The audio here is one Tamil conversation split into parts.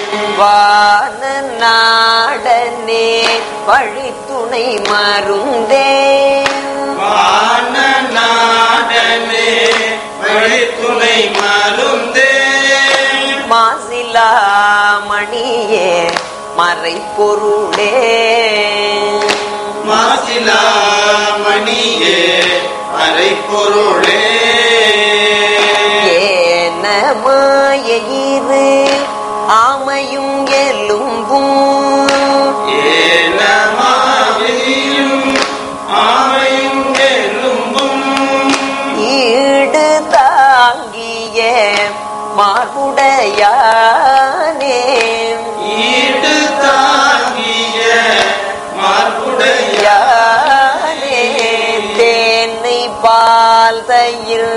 வான நாடனே வழித்துணை மருந்தே வான நாடனே வழித்துணை மருந்தே மாசிலா மணியே மறைப்பொருளே மாசிலா மணியே அரைப்பொருளே ஏன மாயிரு ஆமையும் எலும்பும் ஏனமாவியும் ஆமையும் எலும்பும் ஈடு தாங்கிய மார்புடையானே ஈடு தாங்கிய மார்புடைய யானே தேனை பால் தயிர்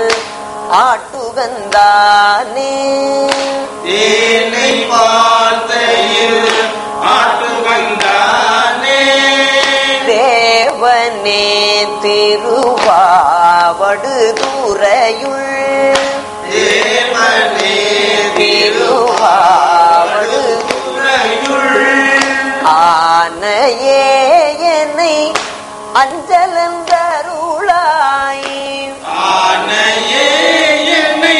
ஆட்டுகந்தானே தேனை பார்த்தையில் ஆட்டு வந்தானே தேவனே திருவாவடு துறையுள் தேவனே திருவாவடு திருவாவடுதுறையுள் ஆனையே என்னை அஞ்சலந்தருளாய் ஆனையே என்னை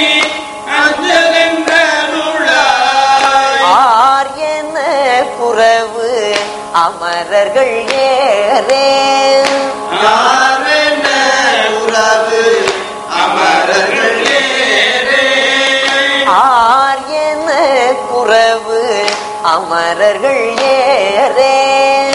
அஞ்சலென்றருளாய் ஆர் என குறவு அமரர்கள் ஏறே ஆரென உறவு அமரர்கள் ஏறே ஆர் என குறவு அமரர்கள் ஏறே